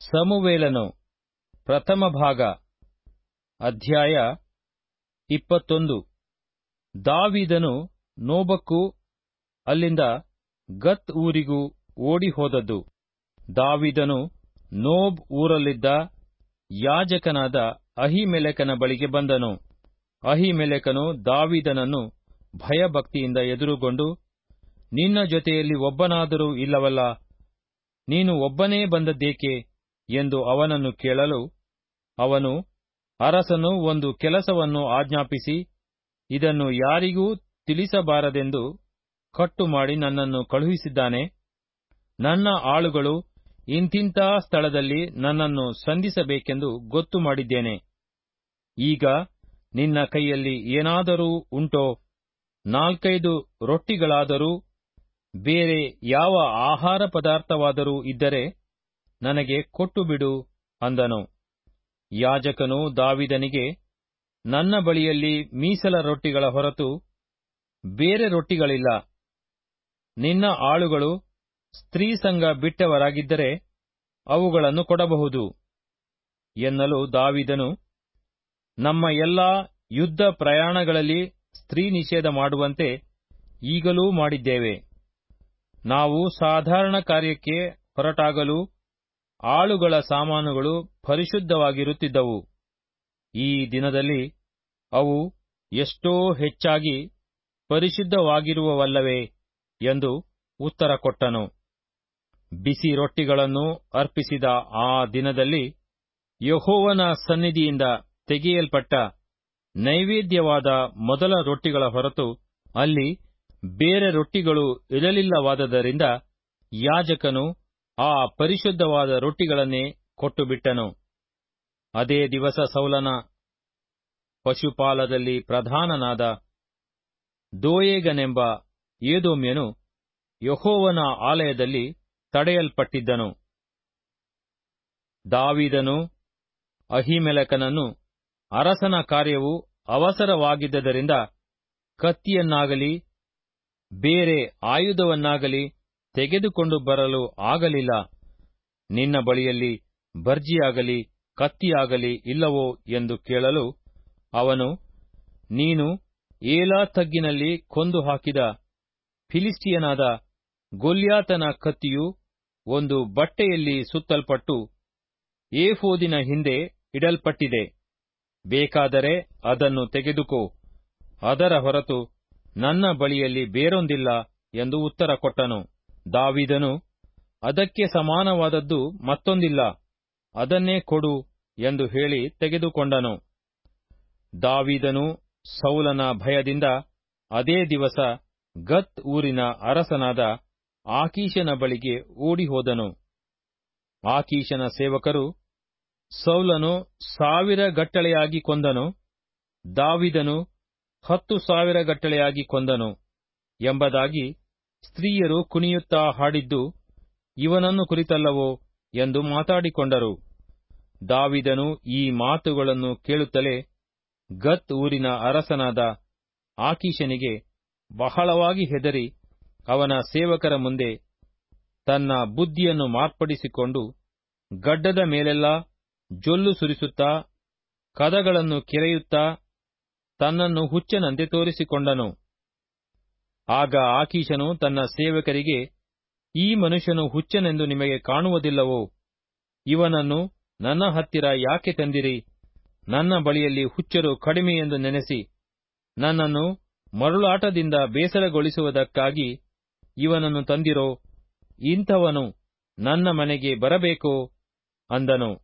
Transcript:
ಸಮುವೇಲನು ಪ್ರಥಮ ಭಾಗ ಅಧ್ಯಾಯ ಇಪ್ಪತ್ತೊಂದು ದಾವೀದನು ನೋಬಕ್ಕೂ ಅಲ್ಲಿಂದ ಗತ್ ಊರಿಗೂ ಓಡಿ ಹೋದದ್ದು ದಾವೀದನು ನೋಬ್ ಊರಲ್ಲಿದ್ದ ಯಾಜಕನಾದ ಅಹಿಮೆಲೆಕನ ಬಳಿಗೆ ಬಂದನು ಅಹಿಮೆಲೆಕನು ದಾವೀದನನ್ನು ಭಯಭಕ್ತಿಯಿಂದ ಎದುರುಗೊಂಡು ನಿನ್ನ ಜೊತೆಯಲ್ಲಿ ಒಬ್ಬನಾದರೂ ಇಲ್ಲವಲ್ಲ ನೀನು ಒಬ್ಬನೇ ಬಂದದ್ದೇಕೆ ಎಂದು ಅವನನ್ನು ಕೇಳಲು ಅವನು ಅರಸನು ಒಂದು ಕೆಲಸವನ್ನು ಆಜ್ಞಾಪಿಸಿ ಇದನ್ನು ಯಾರಿಗೂ ತಿಳಿಸಬಾರದೆಂದು ಕಟ್ಟು ಮಾಡಿ ನನ್ನನ್ನು ಕಳುಹಿಸಿದ್ದಾನೆ ನನ್ನ ಆಳುಗಳು ಇಂತಿಂಥ ಸ್ಥಳದಲ್ಲಿ ನನ್ನನ್ನು ಸಂಧಿಸಬೇಕೆಂದು ಗೊತ್ತು ಮಾಡಿದ್ದೇನೆ ಈಗ ನಿನ್ನ ಕೈಯಲ್ಲಿ ಏನಾದರೂ ಉಂಟೋ ನಾಲ್ಕೈದು ರೊಟ್ಟಿಗಳಾದರೂ ಬೇರೆ ಯಾವ ಆಹಾರ ಪದಾರ್ಥವಾದರೂ ಇದ್ದರೆ ನನಗೆ ಕೊಟ್ಟು ಬಿಡು ಅಂದನು ಯಾಜಕನು ದಾವಿದನಿಗೆ ನನ್ನ ಬಳಿಯಲ್ಲಿ ಮೀಸಲ ರೊಟ್ಟಿಗಳ ಹೊರತು ಬೇರೆ ರೊಟ್ಟಿಗಳಿಲ್ಲ ನಿನ್ನ ಆಳುಗಳು ಸ್ತ್ರೀ ಸಂಘ ಬಿಟ್ಟವರಾಗಿದ್ದರೆ ಅವುಗಳನ್ನು ಕೊಡಬಹುದು ಎನ್ನಲು ದಾವಿದನು ನಮ್ಮ ಎಲ್ಲಾ ಯುದ್ಧ ಪ್ರಯಾಣಗಳಲ್ಲಿ ಸ್ತ್ರೀ ನಿಷೇಧ ಮಾಡುವಂತೆ ಈಗಲೂ ಮಾಡಿದ್ದೇವೆ ನಾವು ಸಾಧಾರಣ ಕಾರ್ಯಕ್ಕೆ ಹೊರಟಾಗಲೂ ಆಳುಗಳ ಸಾಮಾನುಗಳು ಪರಿಶುದ್ಧವಾಗಿರುತ್ತಿದ್ದವು ಈ ದಿನದಲ್ಲಿ ಅವು ಎಷ್ಟೋ ಹೆಚ್ಚಾಗಿ ಪರಿಶುದ್ಧವಾಗಿರುವವಲ್ಲವೇ ಎಂದು ಉತ್ತರ ಕೊಟ್ಟನು ಬಿಸಿ ರೊಟ್ಟಿಗಳನ್ನು ಅರ್ಪಿಸಿದ ಆ ದಿನದಲ್ಲಿ ಯಹೋವನ ಸನ್ನಿಧಿಯಿಂದ ತೆಗೆಯಲ್ಪಟ್ಟ ನೈವೇದ್ಯವಾದ ಮೊದಲ ರೊಟ್ಟಿಗಳ ಹೊರತು ಅಲ್ಲಿ ಬೇರೆ ರೊಟ್ಟಿಗಳು ಇರಲಿಲ್ಲವಾದದರಿಂದ ಯಾಜಕನು ಆ ಪರಿಶುದ್ಧವಾದ ರೊಟ್ಟಿಗಳನ್ನೇ ಕೊಟ್ಟುಬಿಟ್ಟನು ಅದೇ ದಿವಸ ಸೌಲನ ಪಶುಪಾಲದಲ್ಲಿ ಪ್ರಧಾನನಾದ ದೋಯೇಗನೆಂಬ ಏದೋಮ್ಯನು ಯಹೋವನ ಆಲಯದಲ್ಲಿ ತಡೆಯಲ್ಪಟ್ಟಿದ್ದನು ದಾವಿದನು ಅಹಿಮೆಲಕನನ್ನು ಅರಸನ ಕಾರ್ಯವು ಅವಸರವಾಗಿದ್ದರಿಂದ ಕತ್ತಿಯನ್ನಾಗಲಿ ಬೇರೆ ಆಯುಧವನ್ನಾಗಲಿ ತೆಗೆದುಕೊಂಡು ಬರಲು ಆಗಲಿಲ್ಲ ನಿನ್ನ ಬಳಿಯಲ್ಲಿ ಬರ್ಜಿಯಾಗಲಿ ಕತ್ತಿಯಾಗಲಿ ಇಲ್ಲವೋ ಎಂದು ಕೇಳಲು ಅವನು ನೀನು ಏಲಾ ತಗ್ಗಿನಲ್ಲಿ ಕೊಂದು ಹಾಕಿದ ಫಿಲಿಸ್ಟಿಯನಾದ ಗೊಲ್ಯಾತನ ಕತ್ತಿಯು ಒಂದು ಬಟ್ಟೆಯಲ್ಲಿ ಸುತ್ತಲ್ಪಟ್ಟು ಏಫೋದಿನ ಹಿಂದೆ ಇಡಲ್ಪಟ್ಟಿದೆ ಬೇಕಾದರೆ ಅದನ್ನು ತೆಗೆದುಕೋ ಅದರ ಹೊರತು ನನ್ನ ಬಳಿಯಲ್ಲಿ ಬೇರೊಂದಿಲ್ಲ ಎಂದು ಉತ್ತರ ಕೊಟ್ಟನು ದಾವಿದನು ಅದಕ್ಕೆ ಸಮಾನವಾದದ್ದು ಮತ್ತೊಂದಿಲ್ಲ ಅದನ್ನೇ ಕೊಡು ಎಂದು ಹೇಳಿ ತೆಗೆದುಕೊಂಡನು ದಾವಿದನು ಸೌಲನ ಭಯದಿಂದ ಅದೇ ದಿವಸ ಗತ್ ಊರಿನ ಅರಸನಾದ ಆಕೀಶನ ಬಳಿಗೆ ಓಡಿಹೋದನು ಆಕೀಶನ ಸೇವಕರು ಸೌಲನು ಸಾವಿರ ಗಟ್ಟಳೆಯಾಗಿ ಕೊಂದನು ದಾವಿದನು ಹತ್ತು ಸಾವಿರ ಗಟ್ಟಳೆಯಾಗಿ ಕೊಂದನು ಎಂಬುದಾಗಿ ಸ್ತ್ರೀಯರು ಕುಣಿಯುತ್ತಾ ಹಾಡಿದ್ದು ಇವನನ್ನು ಕುರಿತಲ್ಲವೋ ಎಂದು ಮಾತಾಡಿಕೊಂಡರು ದಾವಿದನು ಈ ಮಾತುಗಳನ್ನು ಕೇಳುತ್ತಲೇ ಗತ್ ಊರಿನ ಅರಸನಾದ ಆಕೀಶನಿಗೆ ಬಹಳವಾಗಿ ಹೆದರಿ ಅವನ ಸೇವಕರ ಮುಂದೆ ತನ್ನ ಬುದ್ಧಿಯನ್ನು ಮಾರ್ಪಡಿಸಿಕೊಂಡು ಗಡ್ಡದ ಮೇಲೆಲ್ಲ ಜೊಲ್ಲು ಸುರಿಸುತ್ತಾ ಕದಗಳನ್ನು ಕೆರೆಯುತ್ತಾ ತನ್ನನ್ನು ಹುಚ್ಚನಂತೆ ತೋರಿಸಿಕೊಂಡನು ಆಗ ಆಕೀಶನು ತನ್ನ ಸೇವಕರಿಗೆ ಈ ಮನುಷ್ಯನು ಹುಚ್ಚನೆಂದು ನಿಮಗೆ ಕಾಣುವುದಿಲ್ಲವೋ ಇವನನ್ನು ನನ್ನ ಹತ್ತಿರ ಯಾಕೆ ತಂದಿರಿ ನನ್ನ ಬಳಿಯಲ್ಲಿ ಹುಚ್ಚರು ಕಡಿಮೆ ಎಂದು ನೆನೆಸಿ ನನ್ನನ್ನು ಮರುಳಾಟದಿಂದ ಬೇಸರಗೊಳಿಸುವುದಕ್ಕಾಗಿ ಇವನನ್ನು ತಂದಿರೋ ಇಂಥವನು ನನ್ನ ಮನೆಗೆ ಬರಬೇಕೋ ಅಂದನು